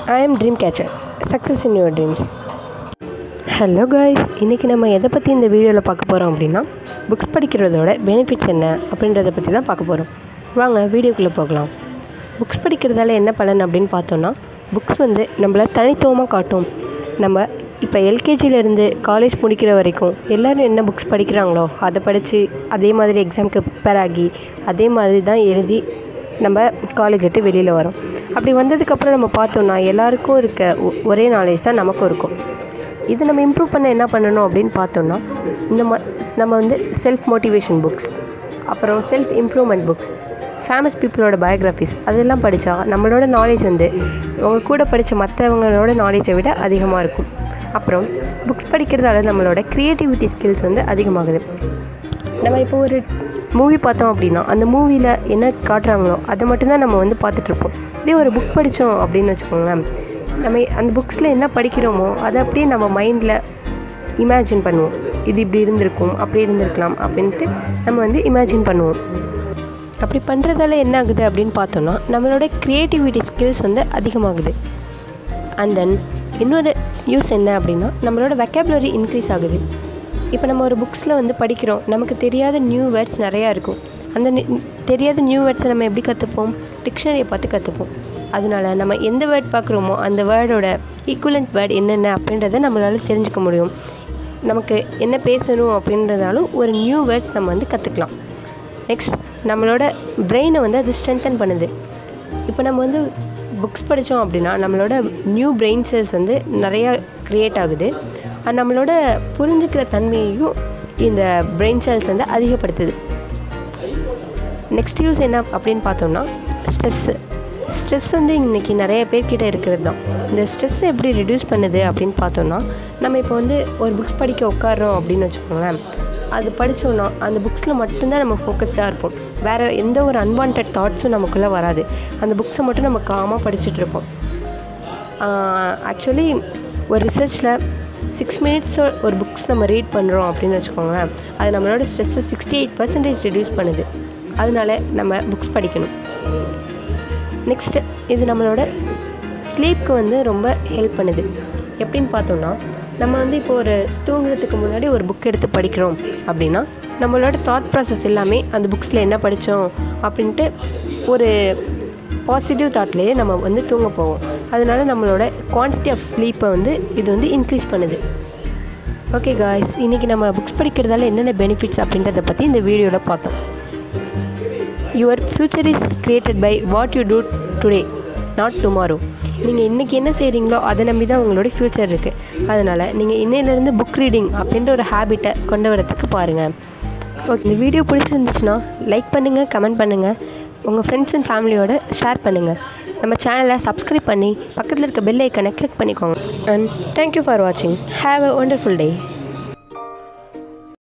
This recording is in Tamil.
I am dream catcher success in your dreams hello guys இன்றைக்கி நம்ம எதை பற்றி இந்த வீடியோவில் பார்க்க போகிறோம் அப்படின்னா புக்ஸ் படிக்கிறதோட பெனிஃபிட்ஸ் என்ன அப்படின்றத பற்றி தான் பார்க்க போகிறோம் வாங்க வீடியோக்குள்ளே போகலாம் புக்ஸ் படிக்கிறதால என்ன பலன் அப்படின்னு பார்த்தோன்னா புக்ஸ் வந்து நம்மளை தனித்துவமாக காட்டும் நம்ம இப்போ எல்கேஜிலேருந்து காலேஜ் முடிக்கிற வரைக்கும் எல்லோரும் என்ன புக்ஸ் படிக்கிறாங்களோ அதை படித்து அதே மாதிரி எக்ஸாம்க்கு ப்ரிப்பேர் ஆகி அதே மாதிரி தான் எழுதி நம்ம காலேஜ் விட்டு வெளியில் வரோம் அப்படி வந்ததுக்கப்புறம் நம்ம பார்த்தோன்னா எல்லாருக்கும் இருக்க ஒ- ஒரே நாலேஜ் தான் நமக்கும் இருக்கும் இது நம்ம இம்ப்ரூவ் பண்ண என்ன பண்ணணும் அப்படின்னு பார்த்தோன்னா இந்த மா நம்ம வந்து செல்ஃப் மோட்டிவேஷன் புக்ஸ் அப்புறம் செல்ஃப் இம்ப்ரூவ்மெண்ட் புக்ஸ் ஃபேமஸ் பீப்புளோட பயோகிராஃபிஸ் அதெல்லாம் படித்தா நம்மளோட நாலேஜ் வந்து அவங்க கூட படித்த மற்றவங்களோட நாலேஜை விட அதிகமாக இருக்கும் அப்புறம் புக்ஸ் படிக்கிறதால நம்மளோட க்ரியேட்டிவிட்டி ஸ்கில்ஸ் வந்து அதிகமாகுது நம்ம இப்போ ஒரு மூவி பார்த்தோம் அப்படின்னா அந்த மூவியில் என்ன காட்டுறாங்களோ அதை மட்டும்தான் நம்ம வந்து பார்த்துட்ருப்போம் இதே ஒரு புக் படித்தோம் அப்படின்னு வச்சுக்கோங்களேன் நம்ம அந்த புக்ஸில் என்ன படிக்கிறோமோ அதை அப்படியே நம்ம மைண்டில் இமேஜின் பண்ணுவோம் இது இப்படி இருந்திருக்கும் அப்படி இருந்திருக்கலாம் அப்படின்ட்டு நம்ம வந்து இமேஜின் பண்ணுவோம் அப்படி பண்ணுறதால என்ன ஆகுது அப்படின்னு பார்த்தோன்னா நம்மளோட க்ரியேட்டிவிட்டி ஸ்கில்ஸ் வந்து அதிகமாகுது அண்ட் தென் இன்னொரு யூஸ் என்ன அப்படின்னா நம்மளோட வெக்காபுலரி இன்க்ரீஸ் ஆகுது இப்போ நம்ம ஒரு புக்ஸில் வந்து படிக்கிறோம் நமக்கு தெரியாத நியூ வேர்ட்ஸ் நிறையா இருக்கும் அந்த நி- தெரியாத நியூ வேர்ட்ஸை நம்ம எப்படி கற்றுப்போம் டிக்ஷனரியை பார்த்து கற்றுப்போம் அதனால நம்ம எந்த வேர்ட் பார்க்குறோமோ அந்த வேர்டோட ஈக்குவலண்ட் வேர்ட் என்னென்ன அப்படின்றத நம்மளால தெரிஞ்சுக்க முடியும் நமக்கு என்ன பேசணும் அப்படின்றதாலும் ஒரு நியூ வேர்ட்ஸ் நம்ம வந்து கற்றுக்கலாம் நெக்ஸ்ட் நம்மளோட பிரெயினை வந்து அது ஸ்ட்ரென்தன் பண்ணுது இப்போ நம்ம வந்து புக்ஸ் படித்தோம் அப்படின்னா நம்மளோட நியூ பிரெயின் செல்ஸ் வந்து நிறையா க்ரியேட் ஆகுது அது நம்மளோட புரிஞ்சுக்கிற தன்மையையும் இந்த பிரெயின் செல்ஸ் வந்து அதிகப்படுத்துது நெக்ஸ்ட் யூஸ் என்ன அப்படின்னு பார்த்தோம்னா ஸ்ட்ரெஸ்ஸு ஸ்ட்ரெஸ் வந்து இன்றைக்கி நிறைய பேர்கிட்ட இருக்கிறது தான் இந்த ஸ்ட்ரெஸ்ஸை எப்படி ரெடியூஸ் பண்ணுது அப்படின்னு பார்த்தோம்னா நம்ம இப்போ வந்து ஒரு புக்ஸ் படிக்க உட்காரோம் அப்படின்னு வச்சுக்கோங்களேன் அது படித்தோன்னா அந்த புக்ஸில் மட்டும்தான் நம்ம ஃபோக்கஸ்டாக இருப்போம் வேறு எந்த ஒரு அன்வான்ட் தாட்ஸும் நமக்குள்ளே வராது அந்த புக்ஸை மட்டும் நம்ம காமாக படிச்சுட்டு இருப்போம் ஆக்சுவலி ஒரு ரிசர்ச்சில் சிக்ஸ் மினிட்ஸ் ஒரு புக்ஸ் நம்ம ரீட் பண்ணுறோம் அப்படின்னு வச்சுக்கோங்களேன் அது நம்மளோட ஸ்ட்ரெஸ்ஸை சிக்ஸ்டி எயிட் பர்சன்டேஜ் ரெடியூஸ் பண்ணுது அதனால நம்ம புக்ஸ் படிக்கணும் நெக்ஸ்ட்டு இது நம்மளோட ஸ்லீப்க்கு வந்து ரொம்ப ஹெல்ப் பண்ணுது எப்படின்னு பார்த்தோம்னா நம்ம வந்து இப்போ ஒரு தூங்குறதுக்கு முன்னாடி ஒரு புக் எடுத்து படிக்கிறோம் அப்படின்னா நம்மளோட தாட் ப்ராசஸ் எல்லாமே அந்த புக்ஸில் என்ன படித்தோம் அப்படின்ட்டு ஒரு பாசிட்டிவ் தாட்லேயே நம்ம வந்து தூங்க போவோம் அதனால நம்மளோட குவான்டிட்டி ஆஃப் ஸ்லீப்பை வந்து இது வந்து இன்க்ரீஸ் பண்ணுது ஓகே காய்ஸ் இன்றைக்கி நம்ம புக்ஸ் படிக்கிறதால என்னென்ன பெனிஃபிட்ஸ் அப்படின்றத பற்றி இந்த வீடியோவில் பார்த்தோம் your future is created by what you do today not tomorrow நீங்கள் இன்றைக்கி என்ன செய்கிறீங்களோ அதை நம்பி தான் உங்களோட ஃப்யூச்சர் இருக்குது அதனால் நீங்கள் இன்னையிலேருந்து புக் ரீடிங் அப்படின்ற ஒரு ஹேபிட்டை கொண்டு வரதுக்கு பாருங்கள் ஓகே இந்த வீடியோ பிடிச்சிருந்துச்சுன்னா லைக் பண்ணுங்கள் கமெண்ட் பண்ணுங்கள் உங்கள் ஃப்ரெண்ட்ஸ் அண்ட் ஃபேமிலியோட ஷேர் பண்ணுங்கள் நம்ம சேனலை சப்ஸ்கிரைப் பண்ணி பக்கத்தில் இருக்க பெல் ஐக்கனை கிளிக் பண்ணிக்கோங்க அண்ட் தேங்க்யூ ஃபார் வாட்சிங் ஹாவ் அ ஒண்டர்ஃபுல் டே